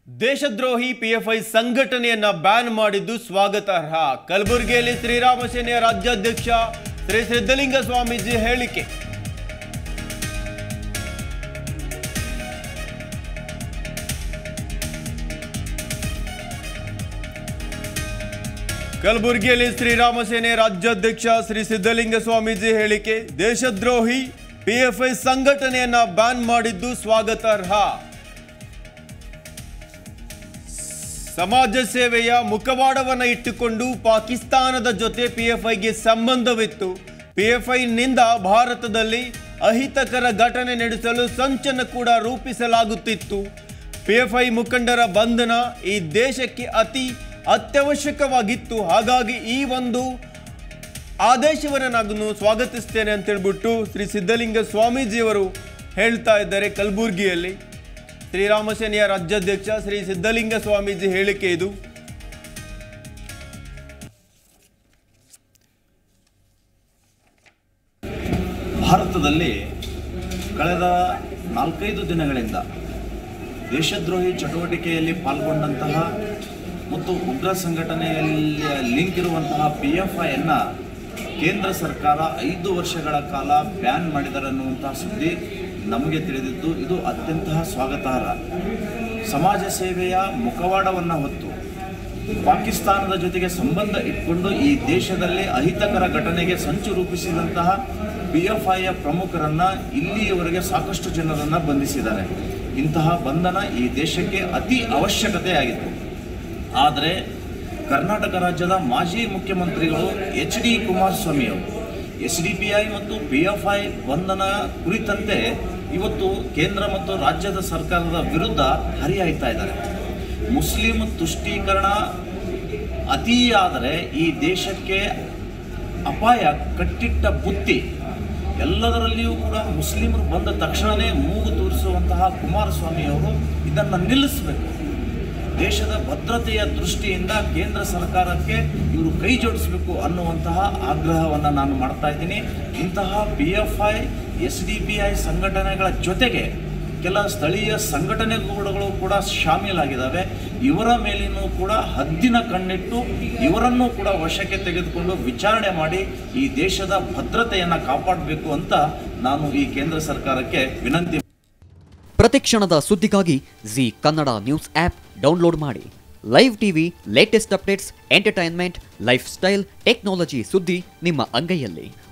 ದೇಶದ್ರೋಹಿ PFI ಸಂಘಟನೆಯನ್ನ ban ಮಾಡಿದ್ದು ಸ್ವಾಗತಾರ್ಹ ಕಲಬುರಗಿಯಲ್ಲಿ ಶ್ರೀರಾಮ ಸೇನೆಯ ರಾಜ್ಯಾಧ್ಯಕ್ಷ ಶ್ರೀ ಸಿದ್ದಲಿಂಗ ಸ್ವಾಮೀಜಿ ಹೇಳಿಕೆ ಕಲಬುರಗಿಯಲ್ಲಿ ಶ್ರೀರಾಮ ಸೇನೆ ರಾಜ್ಯಾಧ್ಯಕ್ಷ ಶ್ರೀ ಸಿದ್ದಲಿಂಗ ಸ್ವಾಮೀಜಿ ಹೇಳಿಕೆ ದೇಶದ್ರೋಹಿ ಪಿಎಫ್ಐ ಸಂಘಟನೆಯನ್ನ ಬ್ಯಾನ್ ಮಾಡಿದ್ದು ಸ್ವಾಗತಾರ್ಹ ಸಮಾಜ ಸೇವೆಯ ಮುಖವಾಡವನ್ನು ಇಟ್ಟುಕೊಂಡು ಪಾಕಿಸ್ತಾನದ ಜೊತೆ ಪಿಎಫ್ಐಗೆ ಸಂಬಂಧವಿತ್ತು ಪಿಎಫ್ಐನಿಂದ ಭಾರತದಲ್ಲಿ ಅಹಿತಕರ ಘಟನೆ ನಡೆಸಲು ಸಂಚನ್ನು ಕೂಡ ರೂಪಿಸಲಾಗುತ್ತಿತ್ತು ಪಿಎಫ್ಐ ಮುಖಂಡರ ಬಂಧನ ಈ ದೇಶಕ್ಕೆ ಅತಿ ಅತ್ಯವಶ್ಯಕವಾಗಿತ್ತು ಹಾಗಾಗಿ ಈ ಒಂದು ಆದೇಶವನ್ನು ನಾನು ಸ್ವಾಗತಿಸ್ತೇನೆ ಅಂತ ಹೇಳ್ಬಿಟ್ಟು ಶ್ರೀ ಸಿದ್ದಲಿಂಗ ಸ್ವಾಮೀಜಿಯವರು ಹೇಳ್ತಾ ಇದ್ದಾರೆ ಕಲಬುರಗಿಯಲ್ಲಿ ಶ್ರೀರಾಮ ಸೇನೆಯ ರಾಜ್ಯಾಧ್ಯಕ್ಷ ಶ್ರೀ ಸಿದ್ದಲಿಂಗ ಸ್ವಾಮೀಜಿ ಹೇಳಿಕೆ ಇದು ಭಾರತದಲ್ಲಿ ಕಳೆದ ನಾಲ್ಕೈದು ದಿನಗಳಿಂದ ದೇಶದ್ರೋಹಿ ಚಟುವಟಿಕೆಯಲ್ಲಿ ಪಾಲ್ಗೊಂಡಂತಹ ಮತ್ತು ಉಗ್ರ ಸಂಘಟನೆಯಲ್ಲಿ ಲಿಂಕ್ ಇರುವಂತಹ ಪಿ ಎಫ್ ಐಯನ್ನು ಕೇಂದ್ರ ಸರ್ಕಾರ ಐದು ವರ್ಷಗಳ ಕಾಲ ಬ್ಯಾನ್ ಮಾಡಿದ್ದಾರೆ ಅನ್ನುವಂತಹ ಸುದ್ದಿ ನಮಗೆ ತಿಳಿದಿದ್ದು ಇದು ಅತ್ಯಂತ ಸ್ವಾಗತಾರ್ಹ ಸಮಾಜ ಸೇವೆಯ ಮುಖವಾಡವನ್ನು ಹೊತ್ತು ಪಾಕಿಸ್ತಾನದ ಜೊತೆಗೆ ಸಂಬಂಧ ಇಟ್ಕೊಂಡು ಈ ದೇಶದಲ್ಲಿ ಅಹಿತಕರ ಘಟನೆಗೆ ಸಂಚು ರೂಪಿಸಿದಂತಹ ಪಿ ಎಫ್ ಐಯ ಪ್ರಮುಖರನ್ನ ಇಲ್ಲಿಯವರೆಗೆ ಸಾಕಷ್ಟು ಜನರನ್ನ ಬಂಧಿಸಿದ್ದಾರೆ ಇಂತಹ ಬಂಧನ ಈ ದೇಶಕ್ಕೆ ಅತಿ ಅವಶ್ಯಕತೆಯಾಗಿತ್ತು ಆದರೆ ಕರ್ನಾಟಕ ರಾಜ್ಯದ ಮಾಜಿ ಮುಖ್ಯಮಂತ್ರಿಗಳು ಎಚ್ ಡಿ ಕುಮಾರಸ್ವಾಮಿ ಅವರು ಎಸ್ ಡಿ ಪಿ ಐ ಮತ್ತು ಪಿ ಎಫ್ ಐ ಬಂಧನ ಕುರಿತಂತೆ ಇವತ್ತು ಕೇಂದ್ರ ಮತ್ತು ರಾಜ್ಯದ ಸರ್ಕಾರದ ವಿರುದ್ಧ ಹರಿಹಾಯ್ತಾ ಇದ್ದಾರೆ ಮುಸ್ಲಿಂ ತುಷ್ಟೀಕರಣ ಅತಿಯಾದರೆ ಈ ದೇಶಕ್ಕೆ ಅಪಾಯ ಕಟ್ಟಿಟ್ಟ ಬುತ್ತಿ ಎಲ್ಲದರಲ್ಲಿಯೂ ಕೂಡ ಮುಸ್ಲಿಮರು ಬಂದ ತಕ್ಷಣವೇ ಮೂಗು ತೂರಿಸುವಂತಹ ಕುಮಾರಸ್ವಾಮಿ ಅವರು ಇದನ್ನು ನಿಲ್ಲಿಸಬೇಕು ದೇಶದ ಭದ್ರತೆಯ ದೃಷ್ಟಿಯಿಂದ ಕೇಂದ್ರ ಸರ್ಕಾರಕ್ಕೆ ಇವರು ಕೈ ಜೋಡಿಸಬೇಕು ಅನ್ನುವಂತಹ ಆಗ್ರಹವನ್ನು ನಾನು ಮಾಡ್ತಾ ಇದ್ದೀನಿ ಇಂತಹ P F I S D P I ಸಂಘಟನೆಗಳ ಜೊತೆಗೆ ಕೆಲ ಸ್ಥಳೀಯ ಸಂಘಟನೆಗಳು ಕೂಡ ಶಾಮೀಲಾಗಿದ್ದಾವೆ ಇವರ ಮೇಲಿನೂ ಕೂಡ ಹದ್ದಿನ ಕಣ್ಣಿಟ್ಟು ಇವರನ್ನು ಕೂಡ ವಶಕ್ಕೆ ತೆಗೆದುಕೊಂಡು ವಿಚಾರಣೆ ಮಾಡಿ ಈ ದೇಶದ ಭದ್ರತೆಯನ್ನು ಕಾಪಾಡಬೇಕು ಅಂತ ನಾನು ಈ ಕೇಂದ್ರ ಸರ್ಕಾರಕ್ಕೆ ವಿನಂತಿ ಪ್ರತಿಕ್ಷಣದ ಸುದ್ದಿಗಾಗಿ Zee Kannada news app download ಮಾಡಿ live TV latest updates entertainment lifestyle technology ಸುದ್ದಿ ನಿಮ್ಮ ಅಂಗೈಯಲ್ಲಿ